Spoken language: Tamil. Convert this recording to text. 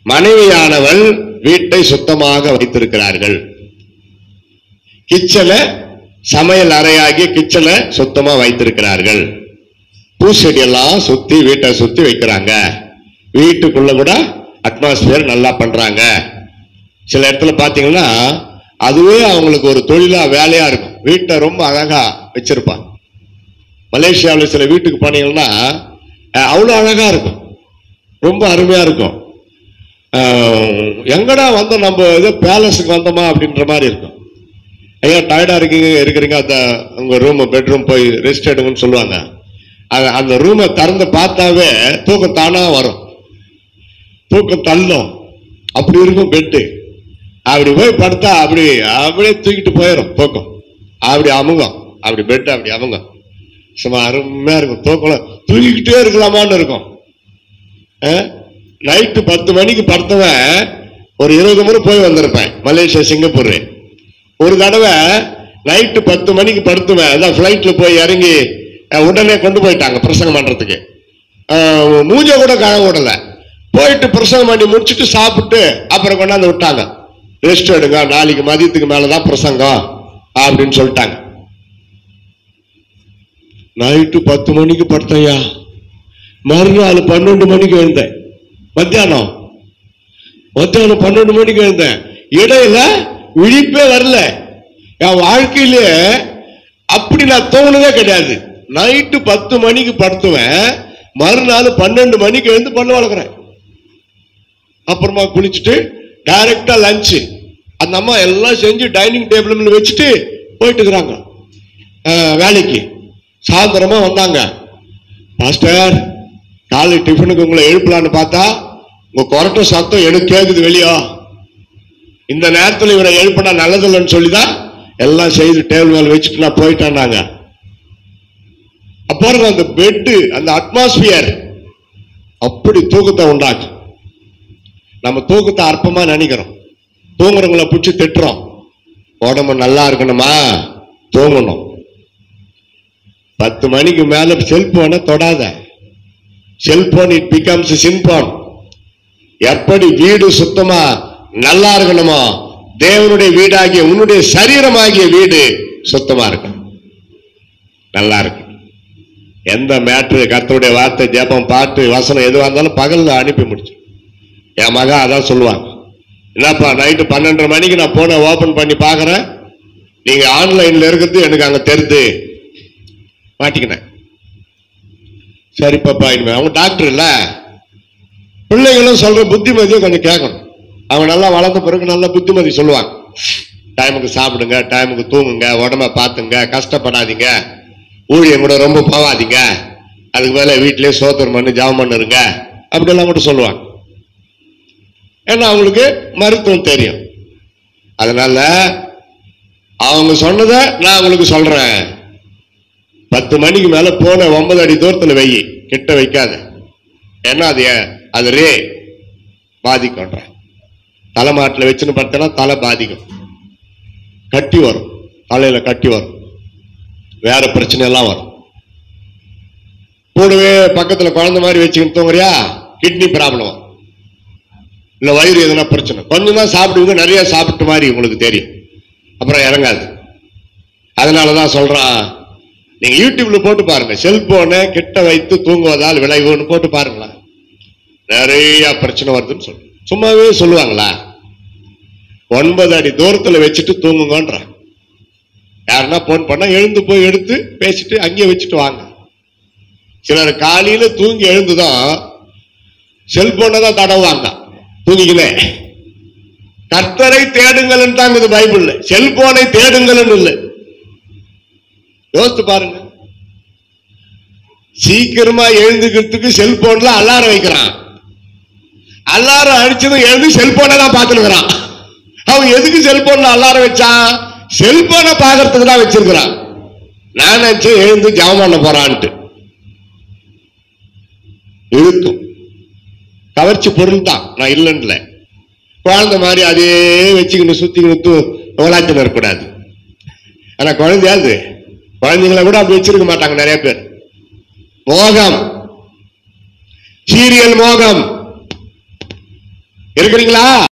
மனைவியானவள் வீட்டை சுத்தமாக வைத்திருக்கிறார்கள் கிச்சனை சமையல் அறையாகிய கிச்சனை சுத்தமா வைத்திருக்கிறார்கள் பூச்செடி எல்லாம் சுத்தி வீட்டை சுத்தி வைக்கிறாங்க வீட்டுக்குள்ள கூட அட்மாஸ்பியர் நல்லா பண்றாங்க சில இடத்துல பாத்தீங்கன்னா அதுவே அவங்களுக்கு ஒரு தொழிலா வேலையா இருக்கும் வீட்டை ரொம்ப அழகா வச்சிருப்பாங்க மலேசியாவில் சில வீட்டுக்கு போனீங்கன்னா அஹ், அவ்வளவு அழகா இருக்கும் ரொம்ப அருமையா இருக்கும் அஹ், எங்கடா வந்தோம் நம்ம ஏதோ பேலஸுக்கு வந்தோமா அப்படின்ற மாதிரி இருக்கும் ஐயா டயர்டா இருக்கீங்க இருக்கிறீங்க அந்த உங்க ரூம் பெட்ரூம் போய் ரெஸ்ட் எடுங்கன்னு சொல்லுவாங்க அது அந்த ரூமை திறந்து பார்த்தாவே தூக்கம் தானா வரும் தூக்கம் தள்ளும் அப்படி இருக்கும் பெட்டு அப்படி போய் படுத்தா அப்படி அப்படியே தூக்கிட்டு போயிடும் தூக்கம் அப்படி அமுகம் அப்படி பெட் அப்படி அமுகம் சும்மா அருமையா இருக்கும் தூக்கம் தூக்கிக்கிட்டே இருக்கலாமான்னு இருக்கும் நைட்டு பத்து மணிக்கு படுத்தவன் ஒரு இருபது முறை போய் வந்திருப்பேன் மலேசியா சிங்கப்பூர் ஒரு தடவை நைட்டு பத்து மணிக்கு படுத்துவேன் அதான் ஃப்ளைட்ல போய் இறங்கி அஹ், உடனே கொண்டு போயிட்டாங்க பிரசங்கம் பண்றதுக்கு அஹ், மூஞ்ச கூட கழ விடல போயிட்டு பிரசங்கம் பண்ணி முடிச்சுட்டு சாப்பிட்டு அப்புறம் கொண்டாந்து விட்டாங்க ரெஸ்ட் எடுங்க நாளைக்கு மதியத்துக்கு மேலதான் பிரசங்கம் அப்படின்னு சொல்லிட்டாங்க நைட்டு பத்து மணிக்கு படுத்தையா மறுநாள் பன்னெண்டு மணிக்கு எழுந்தேன் மத்தியானம் மத்தியானம் பன்னெண்டு மணிக்கு எழுந்தேன் இடையில விழிப்பே வரல என் வாழ்க்கையிலே அப்படி நான் தோணுதே கிடையாது நைட்டு பத்து மணிக்கு படுத்துவேன் மறுநாள் பன்னெண்டு மணிக்கு எழுந்து பண்ணு வளர்க்குறேன் அப்புறமா குளிச்சுட்டு டைரக்டா லஞ்சு அந்த அம்மா எல்லாம் செஞ்சு டைனிங் டேபிள் வச்சுட்டு போயிட்டு இருக்கிறாங்க அஹ், வேலைக்கு சாயந்தரமா வந்தாங்க பாஸ்டர் காலை டிஃபனுக்கு உங்களை எழுப்பலான்னு பார்த்தா உங்க கொரட்ட சத்தம் எனக்கு கேக்குது வெளியோ இந்த நேரத்துல இவரை எழுப்பினா நல்லதில்லைன்னு சொல்லிதான் எல்லாம் செய்து டேபிள் மேல வச்சுட்டு நான் போயிட்டேன்னாங்க அப்போ அந்த பெட்டு அந்த அட்மாஸ்பியர் அப்படி தூக்கத்தை உண்டாக்கு நம்ம தூக்கத்தை அற்பமா நினைக்கிறோம் தூங்குறவங்களை பிடிச்சி திட்டுறோம் உடம்பு நல்லா இருக்கணுமா தூங்கணும் பத்து மணிக்கு மேல செல்போனை தொடாத செல்போன் இட் பிகம்ஸ் சின்போன் எப்படி வீடு சுத்தமா நல்லா இருக்கணுமோ தேவனுடைய வீடாகிய உன்னுடைய சரீரமாகிய வீடு சுத்தமா இருக்கணும் நல்லா இருக்கு எந்த மேட்ரு கர்த்தருடைய வார்த்தை ஜெபம் பாட்டு வசனம் எதுவா இருந்தாலும் பகல்ல அனுப்பி முடிச்சு என் மகன் அதான் சொல்லுவாங்க என்னப்பா நைட்டு பன்னெண்டரை மணிக்கு நான் போனை ஓபன் பண்ணி பார்க்கறேன் நீங்க ஆன்லைன்ல இருக்கிறது எனக்கு அங்க தெரியுது மாட்டிக்கினேன் சரி பாப்பா இனிமே அவங்க டாக்டர் இல்ல பிள்ளைகளும் சொல்ற புத்திமதியை கொஞ்சம் கேட்கணும் அவங்க நல்லா வளர்ந்த பிறகு நல்ல புத்திமதி சொல்லுவாங்க டைமுக்கு சாப்பிடுங்க டைமுக்கு தூங்குங்க உடம்ப பார்த்துங்க கஷ்டப்படாதீங்க ஊழியம் கூட ரொம்ப போகாதீங்க அதுக்கு மேல வீட்டிலேயே சோத்திரம் பண்ணி ஜாபம் பண்ணுருங்க அப்படியெல்லாம் கூட சொல்லுவாங்க ஏன்னா அவங்களுக்கு மருத்துவம் தெரியும் அதனால அவங்க சொன்னதை நான் உங்களுக்கு சொல்றேன் பத்து மணிக்கு மேல போன ஒன்பது அடி தூரத்துல வை கிட்ட வைக்காத ஏன்னா அது ஏன்? அது ரே பாதிக்கும்ன்ற தலைமாட்டில் வச்சுன்னு பார்த்தனா தலை பாதிக்கும் கட்டி வரும் தலையில கட்டி வரும் வேற பிரச்சனை எல்லாம் வரும் கூடவே பக்கத்துல குழந்தை மாதிரி வச்சுக்கிட்டு தூங்குறியா கிட்னி ப்ராப்ளம் வரும் இல்ல வயிறு எதனா பிரச்சனை கொஞ்சம் தான் சாப்பிடுவீங்க நிறைய சாப்பிட்ட மாதிரி உங்களுக்கு தெரியும் அப்புறம் இறங்காது அதனாலதான் சொல்றான் நீங்க யூடியூப்ல போட்டு பாருங்க செல்போனை கிட்ட வைத்து தூங்குவதால் விளைவுன்னு போட்டு பாருங்களேன் நிறைய பிரச்சனை வருதுன்னு சொல்லு சும்மாவே சொல்லுவாங்களா ஒன்பது அடி தூரத்துல வச்சுட்டு தூங்குங்கன்ற யாருன்னா போன் பண்ணா எழுந்து போய் எடுத்து பேசிட்டு அங்கேயே வச்சுட்டு வாங்க சிலர் காலையில தூங்கி எழுந்துதான் செல்போனை தான் தடவுவாங்க தூங்கிக்கலே கர்த்தரை தேடுங்கள் தாங்க இது பைபிள்ல செல்போனை தேடுங்கள் இல்லை யோசித்து பாருங்க சீக்கிரமா எழுந்துக்கிறதுக்கு செல்போன்ல அலாரம் வைக்கிறான் அலாரம் அடிச்சதும் எழுந்து செல்போனை தான் பார்த்துருக்கிறான் அவன் எதுக்கு செல்போன்ல அலாரம் வச்சான் செல்போனை பார்க்கறதுக்கு தான் வச்சிருக்கிறான் நான் நினைச்சேன் எழுந்து ஜாமம் பண்ண போறான்ட்டு இருக்கும் கவர்ச்சி பொருள் தான் நான் இல்லைன்னு குழந்தை மாதிரி அதே வச்சுக்கிட்டு சுத்திக்கிட்டு விளாட்டுன்னு இருக்கக்கூடாது ஆனா குழந்தையாது குழந்தைங்களை கூட அப்படி வச்சிருக்க மாட்டாங்க நிறைய பேர் மோகம் சீரியல் மோகம் இருக்கிறீங்களா